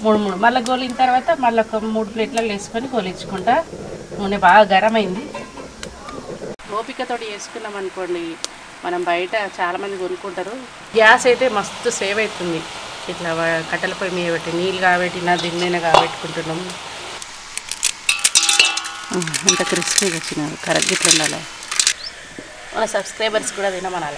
మూడు మూడు మళ్ళీ గోలిన తర్వాత మళ్ళీ ఒక మూడు ప్లేట్లలో వేసుకొని గోలించుకుంటా నూనె బాగా గరం అయింది ఓపికతోటి వేసుకున్నాం అనుకోండి మనం బయట చాలామంది కొనుక్కుంటారు గ్యాస్ అయితే మస్తు సేవ్ అవుతుంది ఇట్లా వ- కట్టెల పొయ్యి మీద పెట్టి నీళ్ళు కాబెట్టినా దీని మీద కాబెట్టుకుంటున్నాం ఉమ్, ఎంత క్రిస్పీగా వచ్చినారు కరెక్ట్ ఇట్లా ఉండాలి మన సబ్స్క్రైబర్స్ కూడా తినమనాలి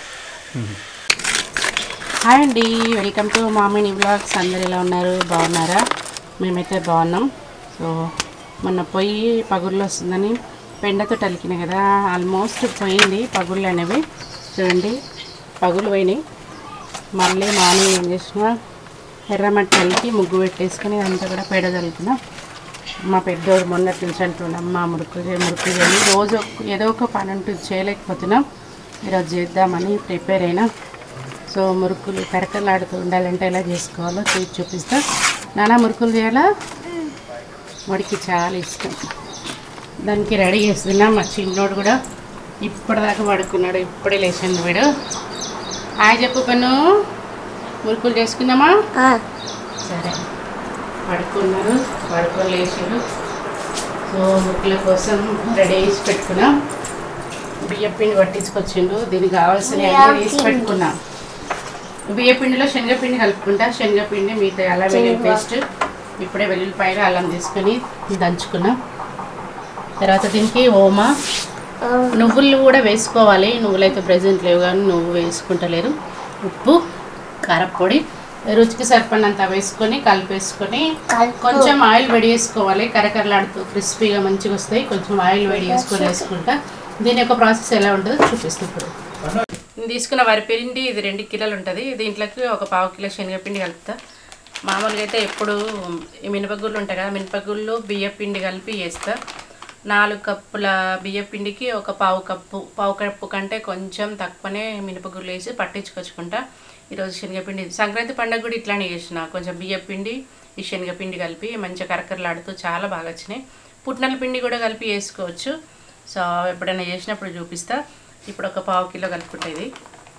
హాయ్ అండి వెల్కమ్ టు మామిని బ్లాగ్స్ అందరు ఎలా ఉన్నారు బాగున్నారా మేమైతే బాగున్నాం సో మొన్న పొయ్యి పగుళ్ళు వస్తుందని పెండతో టలికిన కదా ఆల్మోస్ట్ పోయింది పగుళ్ళు అనేవి చూడండి పగులు పోయినాయి మళ్ళీ మార్నింగ్ ఏం చేసిన ఎర్రమట్టి కలిపి ముగ్గు పెట్టేసుకొని అంతా కూడా పేడ చల్లుకున్నా మా పెద్దోడు మొన్నటి నుంచి అంటున్నాం మా మురుకు చేయి, మురుకు చేయాలి రోజు ఒక- ఏదో ఒక పని ఉంటుంది చేయలేకపోతున్నాం ఈరోజు చేద్దామని ప్రిపేర్ అయినా సో మురుకులు కరకలాడుతూ ఉండాలంటే ఎలా చేసుకోవాలో చేసి చూపిస్తా నానా మురుకులు చేయాలా వాడికి చాలా ఇష్టం దానికి రెడీ చేస్తున్నా మా చిన్నోడు కూడా ఇప్పటిదాకా పడుకున్నాడు ఇప్పుడే లేచింది వీడు హాయ్ చెప్పు పన్ను మురుకులు చేసుకుందామా సరే పడుకున్నారు పడుకొని లేచారు సో ముక్కుల కోసం రెడీ చేసి పెట్టుకున్నాం బియ్య పిండి పట్టించుకొచ్చిండు దీనికి కావాల్సిన అన్నీ తీసి పెట్టుకున్నాం బియ్య పిండిలో శనగపిండి కలుపుకుంటా శనగపిండి మిగతా అల్లం వెల్లుల్లి పేస్ట్ ఇప్పుడే వెల్లుల్లిపాయలు అల్లం తీసుకొని దంచుకున్నాం తర్వాత దీనికి ఓమా నువ్వులు కూడా వేసుకోవాలి నువ్వులు అయితే ప్రజెంట్ లేవు కానీ నువ్వు వేసుకుంటలేరు ఉప్పు కారపొడి రుచికి సరిపడినంత వేసుకొని కలిపేసుకొని కొంచెం ఆయిల్ వేడి చేసుకోవాలి కరకరలాడుతూ క్రిస్పీగా మంచిగా వస్తాయి కొంచెం ఆయిల్ వేడి చేసుకొని వేసుకుంటా దీని యొక్క ప్రాసెస్ ఎలా ఉంటుందో చూపిస్తాను ఇప్పుడు నేను తీసుకున్న వరిపిండి ఇది రెండు కిలోలు ఉంటుంది దీంట్లోకి ఒక పావు కిలో శనగపిండి కలుపుతా మామూలుగా అయితే ఎప్పుడు ఈ మినపగుళ్ళు ఉంటాయి కదా మినపగుళ్ళు బియ్య పిండి కలిపి వేస్తా నాలుగు కప్పుల బియ్య పిండికి ఒక పావు కప్పు పావు కప్పు కంటే కొంచెం తక్కువనే మినపగుళ్ళు వేసి పట్టించుకొచ్చుకుంటా ఈరోజు శనగపిండి సంక్రాంతి పండుగ కూడా ఇట్లానే చేసిన కొంచెం బియ్య పిండి ఈ శనగపిండి కలిపి మంచిగా కరకరలాడుతూ చాలా బాగా వచ్చినాయి పుట్నాల పిండి కూడా కలిపి వేసుకోవచ్చు సో ఎప్పుడైనా చేసినప్పుడు చూపిస్తా ఇప్పుడు ఒక పావు కిలో కలుపుకుంటా ఇది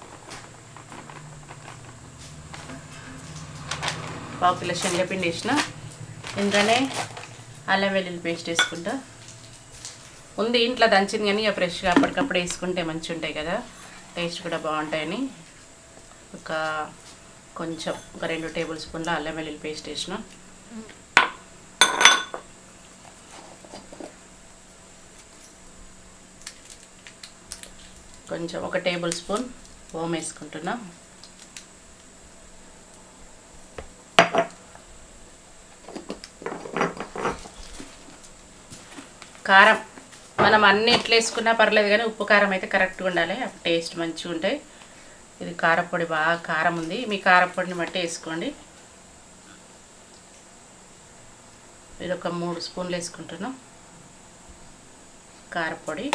పావు కిలో శనగపిండి వేసిన ఇంట్లోనే అల్లం వెల్లుల్లి పేస్ట్ వేసుకుంటా ఉంది ఇంట్లో దంచింది కానీ ఇక ఫ్రెష్గా అప్పటికప్పుడు వేసుకుంటే మంచిగా ఉంటాయి కదా టేస్ట్ కూడా బాగుంటాయని ఒక కొంచెం ఒక రెండు టేబుల్ స్పూన్ల అల్లం వెల్లుల్లి పేస్ట్ వేసిన కొంచెం ఒక టేబుల్ స్పూన్ ఓం వేసుకుంటున్నా కారం మనం అన్ని ఎట్లా వేసుకున్నా పర్లేదు కానీ ఉప్పు కారం అయితే కరెక్ట్గా ఉండాలి అప్పుడు టేస్ట్ మంచిగా ఉంటాయి ఇది కారపొడి బాగా కారం ఉంది మీ కారపొడిని బట్టి వేసుకోండి ఇది ఒక మూడు స్పూన్లు వేసుకుంటున్నాం కారపొడి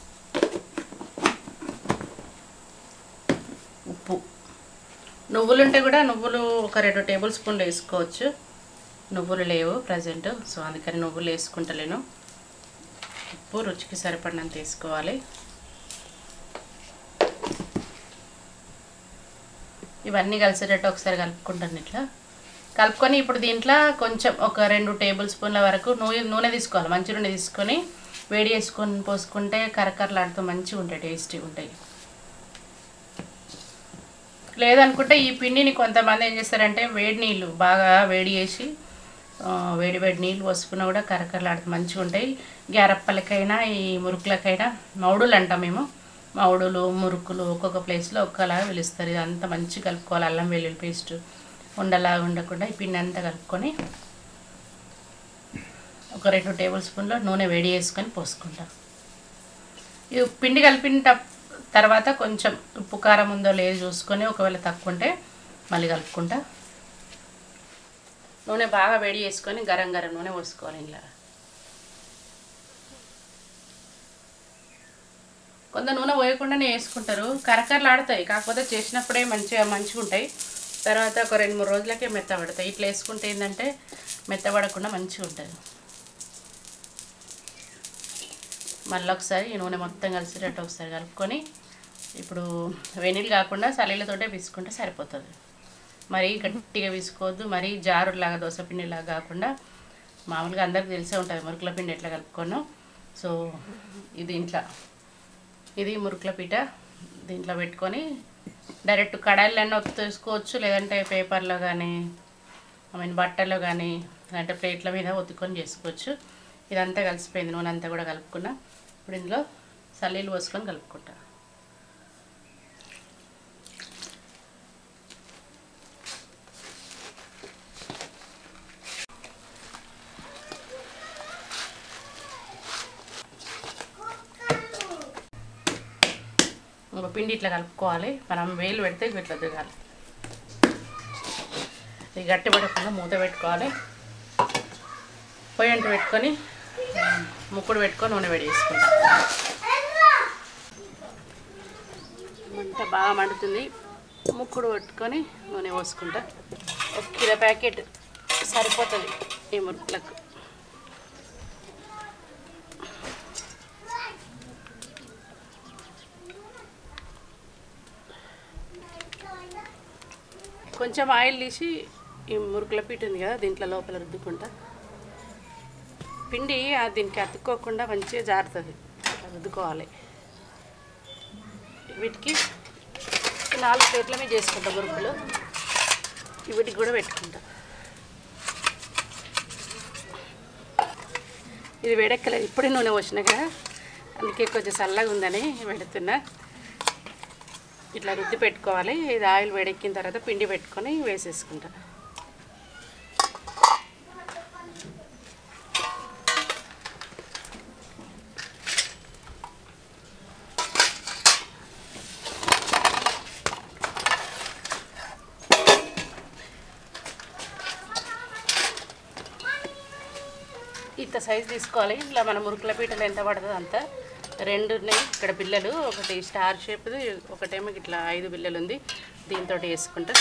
ఉప్పు నువ్వులు ఉంటే కూడా నువ్వులు ఒక రెండు టేబుల్ స్పూన్లు వేసుకోవచ్చు నువ్వులు లేవు ప్రజెంట్ సో అందుకని నువ్వులు వేసుకుంటలేను ఉప్పు రుచికి సరిపడినంత వేసుకోవాలి ఇవన్నీ కలిసేటట్టు ఒకసారి కలుపుకుంటాను ఇట్లా కలుపుకొని ఇప్పుడు దీంట్లో కొంచెం ఒక రెండు టేబుల్ స్పూన్ల వరకు నూనె నూనె తీసుకోవాలి మంచి నూనె తీసుకొని వేడి చేసుకొని పోసుకుంటే కరకరలాడుతూ మంచిగా ఉంటాయి టేస్టీగా ఉంటాయి లేదనుకుంటే ఈ పిండిని కొంతమంది ఏం చేస్తారంటే వేడి నీళ్ళు బాగా వేడి చేసి ఆ, వేడి వేడి నీళ్ళు పోసుకున్నా కూడా కరకరలాడుతూ మంచిగా ఉంటాయి గ్యారప్పలకైనా ఈ మురుకులకైనా మౌడులు అంటాం మేము మౌడులు మురుకులు ఒక్కొక్క ప్లేస్లో ఒక్కలాగా పిలుస్తారు ఇది అంతా మంచిగా కలుపుకోవాలి అల్లం వెల్లుల్లి పేస్ట్ ఉండలాగా ఉండకుండా ఈ పిండి అంతా కలుపుకొని ఒక రెండు టేబుల్ స్పూన్లో నూనె వేడి చేసుకొని పోసుకుంటాం ఈ పిండి కలిపిన టప్- తర్వాత కొంచెం ఉప్పు కారం ఉందో లేదో చూసుకొని ఒకవేళ తక్కువ ఉంటే మళ్ళీ కలుపుకుంటా నూనె బాగా వేడి చేసుకొని గరం గరం నూనె పోసుకోవాలి ఇలా కొంత నూనె పోయకుండానే వేసుకుంటారు కరకరలాడతాయి కాకపోతే చేసినప్పుడే మంచిగా మంచిగా ఉంటాయి తర్వాత ఒక రెండు మూడు రోజులకే మెత్తబడతాయి ఇట్లా వేసుకుంటే ఏంటంటే మెత్తబడకుండా మంచిగా ఉంటుంది మళ్ళీ ఒకసారి ఈ నూనె మొత్తం కలిసేటట్టు ఒకసారి కలుపుకొని ఇప్పుడు వెనీళ్ళు కాకుండా సలీలతోటే పిసుకుంటే సరిపోతుంది మరీ గట్టిగా విసుకోవద్దు మరీ జారులాగా దోశపిండిలాగా కాకుండా మామూలుగా అందరికి తెలిసే ఉంటుంది మురుకుల పిండి ఎట్లా కలుపుకోను సో ఇది ఇంట్లో ఇది మురుకుల పీట దీంట్లో పెట్టుకొని డైరెక్ట్ కడాయిలన్నీ ఒత్తి తీసుకోవచ్చు లేదంటే పేపర్లో కానీ ఐ మీన్ బట్టలో కానీ లేదంటే ప్లేట్ల మీద ఒత్తుకొని చేసుకోవచ్చు ఇదంతా కలిసిపోయింది నూనె అంతా కూడా కలుపుకున్నా ఇప్పుడు ఇందులో సల్లీలు పోసుకొని కలుపుకుంటా ఒక పిండి ఇట్లా కలుపుకోవాలి మనం వేలు పెడితే ఇట్లా దిగాలి ఇది గట్టి పడకుండా మూత పెట్టుకోవాలి పొయ్యి అంట పెట్టుకొని ఆ, ముక్కుడు పెట్టుకొని నూనె వేడి చేసుకుంటాం మంట బాగా మండుతుంది ముక్కుడు పెట్టుకొని నూనె పోసుకుంటా ఒక కిలో ప్యాకెట్ సరిపోతుంది ఈ మురుకులకు కొంచెం ఆయిల్ తీసి ఈ మురుకుల పీట ఉంది కదా దీంట్లో లోపల రుద్దుకుంటా పిండి ఆ దీనికి అతుక్కోకుండా మంచిగా జారుతుంది అట్లా రుద్దుకోవాలి వీటికి ఈ నాలుగు ప్లేట్ల మీద చేసుకుంటా మురుకులు వీటికి కూడా పెట్టుకుంటా ఇది వేడెక్కలేదు ఇప్పుడే నూనె పోసిన కదా అందుకే కొంచెం చల్లగా ఉందని పెడుతున్నా ఇట్లా రుద్ది పెట్టుకోవాలి ఇది ఆయిల్ వేడెక్కిన తర్వాత పిండి పెట్టుకొని వేసేసుకుంటా ఇంత సైజు తీసుకోవాలి ఇట్లా మన మురుకుల పీటలు ఎంత పడుతుంది అంత రెండు ఉన్నాయి ఇక్కడ బిల్లలు ఒకటి స్టార్ షేప్ది ఒకటేమో ఇట్లా ఐదు బిల్లలు ఉంది దీంతో వేసుకుంటా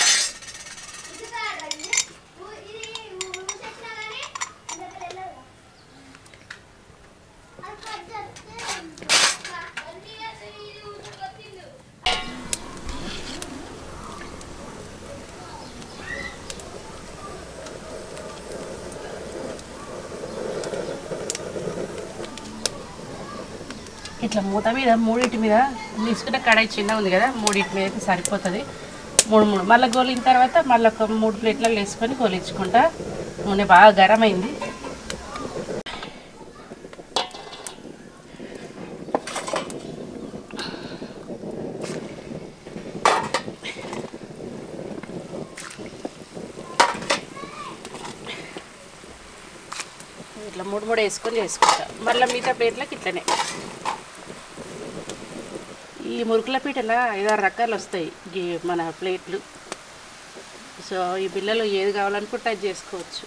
ఇట్లా మూత మీద మూడింటి మీద తీసుకుంటే కడాయి చిన్న ఉంది కదా మూడింటి మీద అయితే సరిపోతుంది మూడు మూడు మళ్ళీ గోలిన తర్వాత మళ్ళీ ఒక మూడు ప్లేట్లలో వేసుకొని గోలించుకుంటా నూనె బాగా గరం అయింది ఇట్లా మూడు మూడు వేసుకొని చేసుకుంటా మళ్ళీ మిగతా ప్లేట్లకి ఇట్లనే ఈ మురుకుల పీటల ఐదారు రకాలు వస్తాయి ఈ మన ప్లేట్లు సో ఈ బిళ్ళలు ఏది కావాలనుకుంటే అది చేసుకోవచ్చు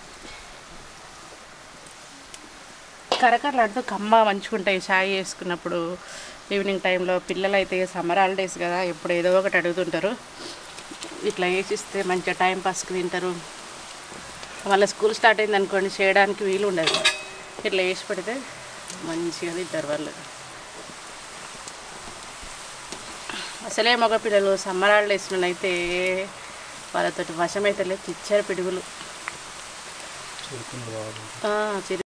కరకరలాడుతూ కమ్మ మంచుకుంటాయి చాయ్ చేసుకున్నప్పుడు ఈవినింగ్ టైంలో పిల్లలు అయితే సమ్మర్ హాలిడేస్ కదా ఎప్పుడు ఏదో ఒకటి అడుగుతుంటారు ఇట్లా వేసిస్తే మంచిగా టైం పాస్కి తింటారు వాళ్ళ స్కూల్ స్టార్ట్ అయింది అనుకోండి చేయడానికి వీలు ఉండదు ఇట్లా వేసి పెడితే మంచిగా తింటారు వాళ్ళు అసలే మగ పిల్లలు సమ్మర్ హాలిడేస్ అయితే వాళ్ళతోటి వశమైతే లేదు పిచ్చారు పిడుగులు ఆ, చిరు